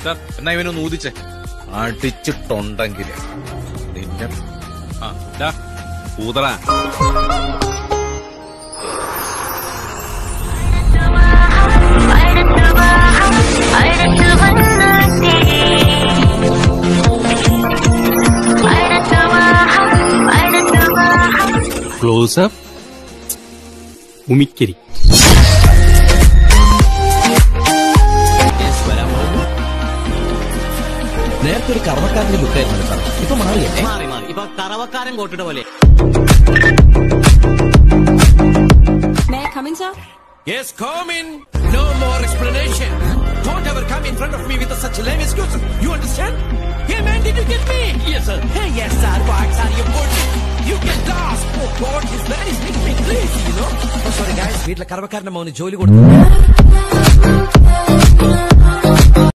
Sir എന്നാ ഇവനൊന്ന് ഊതിച്ചേ അടിച്ചിട്ടുണ്ടെങ്കില് നിന്നെ ആ ഡാ ഊതറ ക്ലോസപ്പ് ഉമിക്കരി നേരത്തെ ഒരു കർമ്മക്കാരന്റെ ലുക്കായിരുന്നു സാർ ഇപ്പൊ മാറിയല്ലേ മാറി മാറി ഇപ്പൊ കറവക്കാരൻ കോട്ടിട്ട പോലെ May I come in, sir? Yes, come in. No more explanation. Don't ever come in front of me with such lame excuses. You understand? Hey man, did you get me? Yes, sir. Hey, yes, sir. Box are you good? You get lost. Oh God, this man is making me crazy, you know? Oh, sorry guys. വീട്ടിലെ കർമ്മക്കാരന്റെ മോന് ജോലി കൊടുത്തു